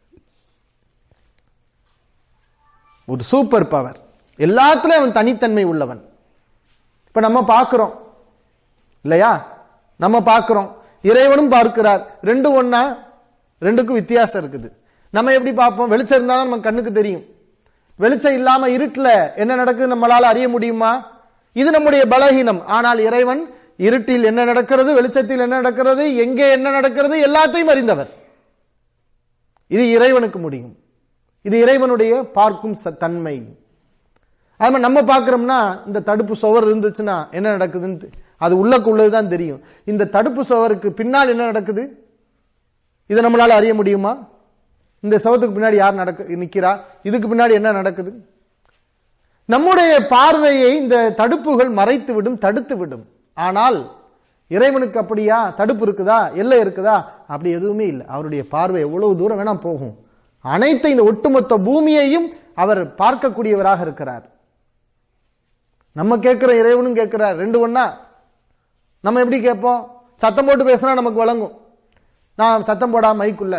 ஒரு சூப்பர் பவர் எல்லாத்துலயும் அவன் தனித்தன்மை உள்ளவன் இப்ப நம்ம பார்க்கிறோம் இல்லையா நம்ம பார்க்கிறோம் இறைவனும் பார்க்கிறார் ரெண்டு ஒண்ணா ரெண்டுக்கும் வித்தியாசம் இருக்குது நம்ம எப்படி பார்ப்போம் வெளிச்சம் இருந்தா தான் நம்ம கண்ணுக்கு தெரியும் வெளிச்சம் இல்லாம இருட்டுல என்ன நடக்குது நம்மளால அறிய முடியுமா இது நம்முடைய பலகீனம் ஆனால் இறைவன் இருட்டில் என்ன நடக்கிறது வெளிச்சத்தில் என்ன நடக்கிறது எங்கே என்ன நடக்கிறது எல்லாத்தையும் அறிந்தவர் இது இறைவனுக்கு முடியும் இது இறைவனுடைய பார்க்கும் ச- தன்மை அது மாதிரி நம்ம பார்க்கிறோம்னா இந்த தடுப்பு சுவர் இருந்துச்சுன்னா என்ன நடக்குதுன்னு அது உள்ளக்கு உள்ளதுதான் தெரியும் இந்த தடுப்பு சுவருக்கு பின்னால் என்ன நடக்குது இதை நம்மளால அறிய முடியுமா இந்த சவத்துக்கு பின்னாடி யார் நடக்க நிக்கிறா இதுக்கு பின்னாடி என்ன நடக்குது நம்முடைய பார்வையை இந்த தடுப்புகள் மறைத்து விடும் தடுத்து விடும் ஆனால் இறைவனுக்கு அப்படியா தடுப்பு இருக்குதா எல்லை இருக்குதா அப்படி எதுவுமே இல்லை அவருடைய பார்வை எவ்வளவு தூரம் வேணா போகும் அனைத்து இந்த ஒட்டுமொத்த பூமியையும் அவர் பார்க்கக்கூடியவராக இருக்கிறார் நம்ம கேட்கிற இறைவனும் கேட்கிறார் ரெண்டு ஒண்ணா நம்ம எப்படி கேட்போம் சத்தம் போட்டு பேசினா நமக்கு வழங்கும் நான் சத்தம் போடாம மைக்குள்ள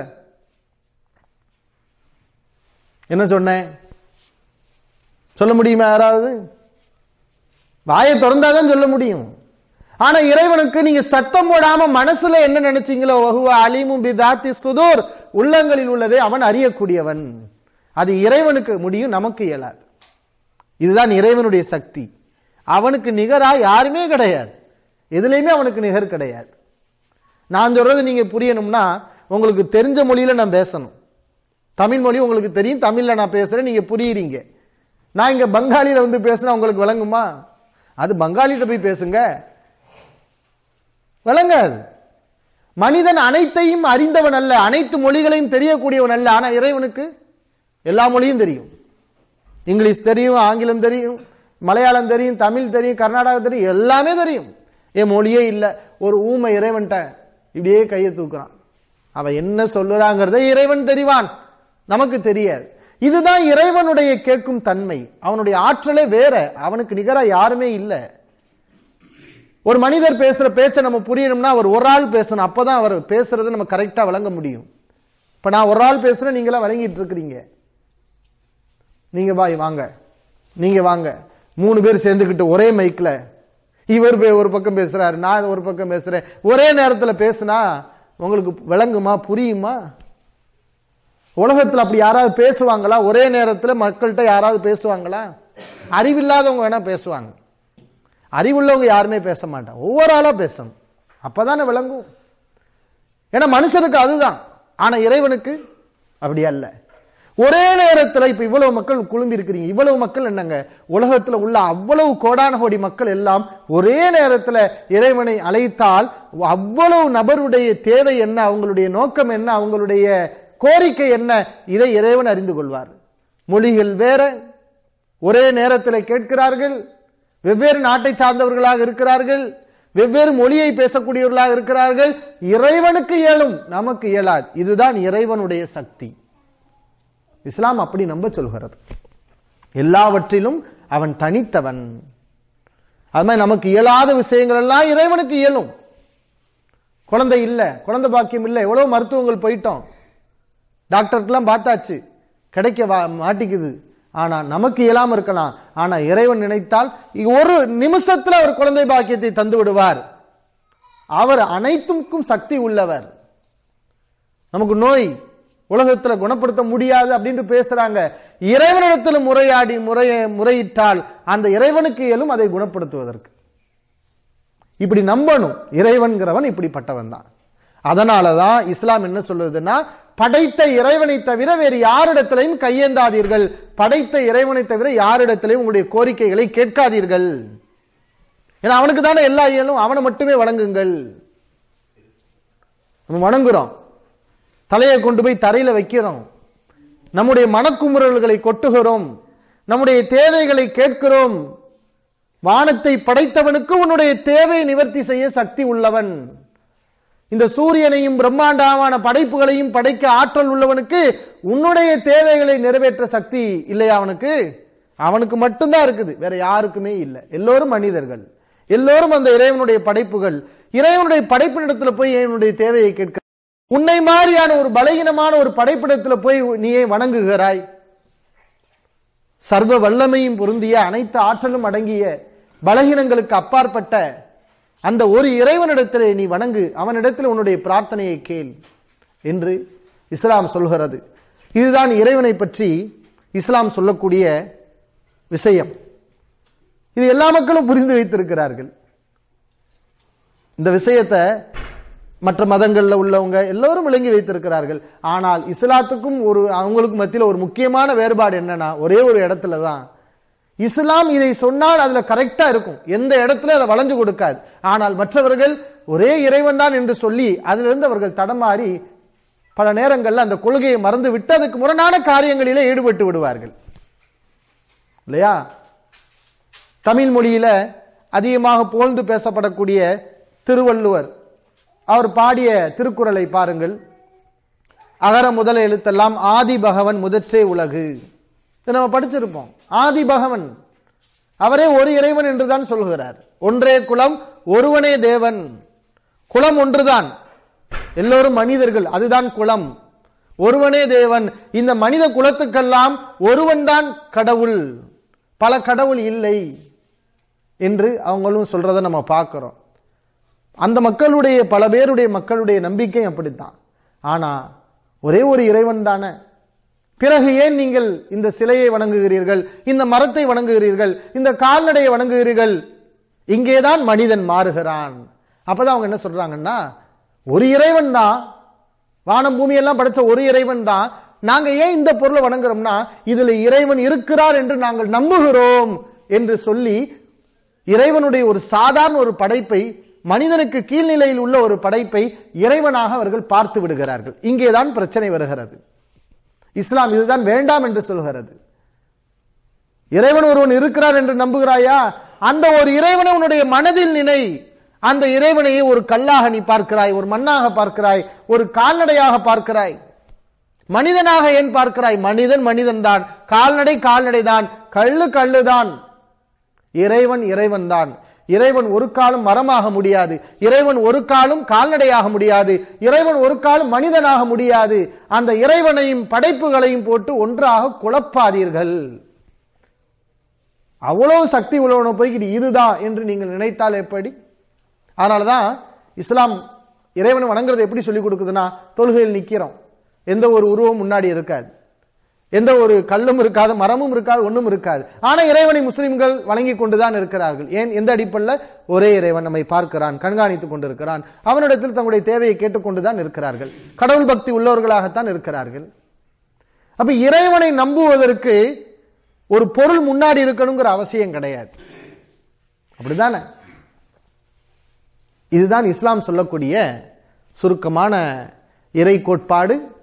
என்ன சொன்னேன் சொல்ல முடியுமா யாராவது வாயை திறந்தாதான் சொல்ல முடியும் ஆனா இறைவனுக்கு நீங்க சத்தம் போடாம மனசுல என்ன நினைச்சீங்களோ வகுவ அலிமும் பிதாத்தி சுதூர் உள்ளங்களில் உள்ளதை அவன் அறியக்கூடியவன் அது இறைவனுக்கு முடியும் நமக்கு இயலாது இதுதான் இறைவனுடைய சக்தி அவனுக்கு நிகரா யாருமே கிடையாது எதுலையுமே அவனுக்கு நிகர் கிடையாது நான் சொல்றது நீங்க புரியணும்னா உங்களுக்கு தெரிஞ்ச மொழியில நான் பேசணும் தமிழ் மொழி உங்களுக்கு தெரியும் தமிழ்ல நான் பேசுறேன் நீங்க புரியுறீங்க நான் இங்க பங்காளியில வந்து பேசினா உங்களுக்கு விளங்குமா அது பங்காளிகிட்ட போய் பேசுங்க விளங்காது மனிதன் அனைத்தையும் அறிந்தவன் அல்ல அனைத்து மொழிகளையும் தெரியக்கூடியவன் அல்ல ஆனா இறைவனுக்கு எல்லா மொழியும் தெரியும் இங்கிலீஷ் தெரியும் ஆங்கிலம் தெரியும் மலையாளம் தெரியும் தமிழ் தெரியும் கர்நாடகா தெரியும் எல்லாமே தெரியும் என் மொழியே இல்லை ஒரு ஊமை இறைவன்ட்ட இப்படியே கையை தூக்குறான் அவன் என்ன சொல்லுறாங்கிறத இறைவன் தெரிவான் நமக்கு தெரியாது இதுதான் இறைவனுடைய கேட்கும் தன்மை அவனுடைய ஆற்றலே வேற அவனுக்கு நிகரா யாருமே இல்லை ஒரு மனிதர் பேசுற பேச்சை நம்ம புரியணும்னா அவர் ஒரு ஆள் பேசணும் அப்பதான் அவர் பேசுறதை நம்ம கரெக்டா வழங்க முடியும் இப்ப நான் ஒரு ஆள் பேசுறேன் நீங்களா வழங்கிட்டு இருக்கிறீங்க நீங்க பாய் வாங்க நீங்க வாங்க மூணு பேர் சேர்ந்துக்கிட்டு ஒரே மைக்ல இவர் பே- ஒரு பக்கம் பேசுறாரு நான் ஒரு பக்கம் பேசுறேன் ஒரே நேரத்துல பேசுனா உங்களுக்கு விளங்குமா புரியுமா உலகத்துல அப்படி யாராவது பேசுவாங்களா ஒரே நேரத்துல மக்கள்கிட்ட யாராவது பேசுவாங்களா அறிவில்லாதவங்க வேணா பேசுவாங்க அறிவுள்ளவங்க யாருமே பேச மாட்டாங்க ஒவ்வொரு ஆளா பேசணும் அப்பதானே விளங்கும் ஏன்னா மனுஷனுக்கு அதுதான் ஆனா இறைவனுக்கு அப்படி அல்ல ஒரே நேரத்துல இப்ப இவ்வளவு மக்கள் குழும்பி இருக்கிறீங்க இவ்வளவு மக்கள் என்னங்க உலகத்துல உள்ள அவ்வளவு கோடான கோடி மக்கள் எல்லாம் ஒரே நேரத்துல இறைவனை அழைத்தால் அவ்வளவு நபருடைய தேவை என்ன அவங்களுடைய நோக்கம் என்ன அவங்களுடைய கோரிக்கை என்ன இதை இறைவன் அறிந்து கொள்வார் மொழிகள் வேற ஒரே நேரத்தில் கேட்கிறார்கள் வெவ்வேறு நாட்டை சார்ந்தவர்களாக இருக்கிறார்கள் வெவ்வேறு மொழியை பேசக்கூடியவர்களாக இருக்கிறார்கள் இறைவனுக்கு இயலும் நமக்கு இயலாது இதுதான் இறைவனுடைய சக்தி இஸ்லாம் அப்படி நம்ப சொல்கிறது எல்லாவற்றிலும் அவன் தனித்தவன் அது மாதிரி நமக்கு இயலாத விஷயங்கள் எல்லாம் இறைவனுக்கு இயலும் குழந்தை இல்ல குழந்தை பாக்கியம் இல்லை எவ்வளவு மருத்துவங்கள் போயிட்டோம் டாக்டருக்கெல்லாம் பார்த்தாச்சு கிடைக்க வா- மாட்டிக்குது ஆனா நமக்கு இயலாம இருக்கலாம் ஆனா இறைவன் நினைத்தால் ஒரு நிமிஷத்துல அவர் குழந்தை பாக்கியத்தை தந்து விடுவார் அவர் அனைத்துக்கும் சக்தி உள்ளவர் நமக்கு நோய் உலகத்துல குணப்படுத்த முடியாது அப்படின்னு பேசுறாங்க இறைவனிடத்துல முறையாடி முறைய முறையிட்டால் அந்த இறைவனுக்கு இயலும் அதை குணப்படுத்துவதற்கு இப்படி நம்பணும் இறைவன்கிறவன் இப்படிப்பட்டவன் தான் அதனாலதான் இஸ்லாம் என்ன சொல்லுதுன்னா படைத்த இறைவனை தவிர வேறு யாரிடத்திலையும் கையேந்தாதீர்கள் படைத்த இறைவனை தவிர யாரிடத்திலையும் உங்களுடைய கோரிக்கைகளை கேட்காதீர்கள் ஏன்னா அவனுக்கு தானே எல்லா இயலும் அவனை மட்டுமே வணங்குங்கள் நம்ம வணங்குறோம் தலையை கொண்டு போய் தரையில வைக்கிறோம் நம்முடைய மனக்குமுறல்களை கொட்டுகிறோம் நம்முடைய தேவைகளை கேட்கிறோம் வானத்தை படைத்தவனுக்கு உன்னுடைய தேவையை நிவர்த்தி செய்ய சக்தி உள்ளவன் இந்த சூரியனையும் பிரம்மாண்டமான படைப்புகளையும் படைக்க ஆற்றல் உள்ளவனுக்கு உன்னுடைய தேவைகளை நிறைவேற்ற சக்தி இல்லையா அவனுக்கு அவனுக்கு மட்டும்தான் இருக்குது வேற யாருக்குமே இல்லை எல்லோரும் மனிதர்கள் எல்லோரும் அந்த இறைவனுடைய படைப்புகள் இறைவனுடைய படைப்பினிடத்துல போய் என்னுடைய தேவையை கேட்க உன்னை மாதிரியான ஒரு பலகீனமான ஒரு படைப்பிடத்துல போய் நீ ஏன் வணங்குகிறாய் சர்வ வல்லமையும் பொருந்திய அனைத்து ஆற்றலும் அடங்கிய பலகீனங்களுக்கு அப்பாற்பட்ட அந்த ஒரு இறைவனிடத்திலே நீ வணங்கு அவனிடத்தில் உன்னுடைய பிரார்த்தனையை கேள் என்று இஸ்லாம் சொல்கிறது இதுதான் இறைவனை பற்றி இஸ்லாம் சொல்லக்கூடிய விஷயம் இது எல்லா மக்களும் புரிந்து வைத்திருக்கிறார்கள் இந்த விஷயத்தை மற்ற மதங்கள்ல உள்ளவங்க எல்லோரும் விளங்கி வைத்திருக்கிறார்கள் ஆனால் இஸ்லாத்துக்கும் ஒரு அவங்களுக்கு மத்தியில் ஒரு முக்கியமான வேறுபாடு என்னன்னா ஒரே ஒரு இடத்துல தான் இஸ்லாம் இதை சொன்னால் அதுல கரெக்டா இருக்கும் எந்த இடத்துல அதை வளைஞ்சு கொடுக்காது ஆனால் மற்றவர்கள் ஒரே இறைவன் தான் என்று சொல்லி அதிலிருந்து அவர்கள் தடமாறி பல நேரங்கள்ல அந்த கொள்கையை மறந்து விட்டு அதுக்கு முரணான காரியங்களிலே ஈடுபட்டு விடுவார்கள் இல்லையா தமிழ் மொழியில அதிகமாக புகழ்ந்து பேசப்படக்கூடிய திருவள்ளுவர் அவர் பாடிய திருக்குறளை பாருங்கள் அகர முதல எழுத்தெல்லாம் ஆதி பகவன் முதற்றே உலகு இதை நம்ம படிச்சிருப்போம் ஆதி பகவன் அவரே ஒரு இறைவன் என்றுதான் சொல்கிறார் ஒன்றே குலம் ஒருவனே தேவன் குலம் ஒன்றுதான் எல்லோரும் மனிதர்கள் அதுதான் குலம் ஒருவனே தேவன் இந்த மனித குலத்துக்கெல்லாம் ஒருவன்தான் கடவுள் பல கடவுள் இல்லை என்று அவங்களும் சொல்றதை நம்ம பார்க்கிறோம் அந்த மக்களுடைய பல பேருடைய மக்களுடைய நம்பிக்கை அப்படித்தான் ஆனா ஒரே ஒரு இறைவன் தானே பிறகு ஏன் நீங்கள் இந்த சிலையை வணங்குகிறீர்கள் இந்த மரத்தை வணங்குகிறீர்கள் இந்த கால்நடையை வணங்குகிறீர்கள் இங்கேதான் மனிதன் மாறுகிறான் அப்பதான் அவங்க என்ன சொல்றாங்கன்னா ஒரு இறைவன் தான் வானம் பூமி எல்லாம் படைச்ச ஒரு இறைவன் தான் நாங்க ஏன் இந்த பொருளை வணங்குறோம்னா இதுல இறைவன் இருக்கிறார் என்று நாங்கள் நம்புகிறோம் என்று சொல்லி இறைவனுடைய ஒரு சாதாரண ஒரு படைப்பை மனிதனுக்கு கீழ்நிலையில் உள்ள ஒரு படைப்பை இறைவனாக அவர்கள் பார்த்து விடுகிறார்கள் இங்கேதான் பிரச்சனை வருகிறது இஸ்லாம் இதுதான் வேண்டாம் என்று சொல்கிறது இறைவன் ஒருவன் இருக்கிறார் என்று நம்புகிறாயா அந்த ஒரு இறைவனை உன்னுடைய மனதில் நினை அந்த இறைவனையே ஒரு கல்லாக நீ பார்க்கிறாய் ஒரு மண்ணாக பார்க்கிறாய் ஒரு கால்நடையாக பார்க்கிறாய் மனிதனாக ஏன் பார்க்கிறாய் மனிதன் மனிதன் தான் கால்நடை கால்நடை தான் கல்லு கல்லுதான் இறைவன் இறைவன் தான் இறைவன் ஒரு காலம் மரமாக முடியாது இறைவன் ஒரு காலம் கால்நடையாக முடியாது இறைவன் ஒரு காலம் மனிதனாக முடியாது அந்த இறைவனையும் படைப்புகளையும் போட்டு ஒன்றாக குழப்பாதீர்கள் அவ்வளவு சக்தி உள்ளவனை போய்கிட்டு இதுதான் என்று நீங்கள் நினைத்தால் எப்படி அதனாலதான் இஸ்லாம் இறைவனை வணங்குறது எப்படி சொல்லி கொடுக்குதுன்னா தொழுகையில் நிக்கிறோம் எந்த ஒரு உருவம் முன்னாடி இருக்காது எந்த ஒரு கல்லும் இருக்காது மரமும் இருக்காது ஒண்ணும் இருக்காது ஆனா இறைவனை முஸ்லிம்கள் வணங்கி கொண்டுதான் இருக்கிறார்கள் ஏன் எந்த அடிப்படையில் ஒரே இறைவன் நம்மை பார்க்கிறான் கண்காணித்துக் கொண்டிருக்கிறான் அவனிடத்தில் தங்களுடைய தேவையை கேட்டுக்கொண்டுதான் இருக்கிறார்கள் கடவுள் பக்தி உள்ளவர்களாகத்தான் இருக்கிறார்கள் அப்ப இறைவனை நம்புவதற்கு ஒரு பொருள் முன்னாடி இருக்கணுங்கிற அவசியம் கிடையாது அப்படிதானே இதுதான் இஸ்லாம் சொல்லக்கூடிய சுருக்கமான இறை கோட்பாடு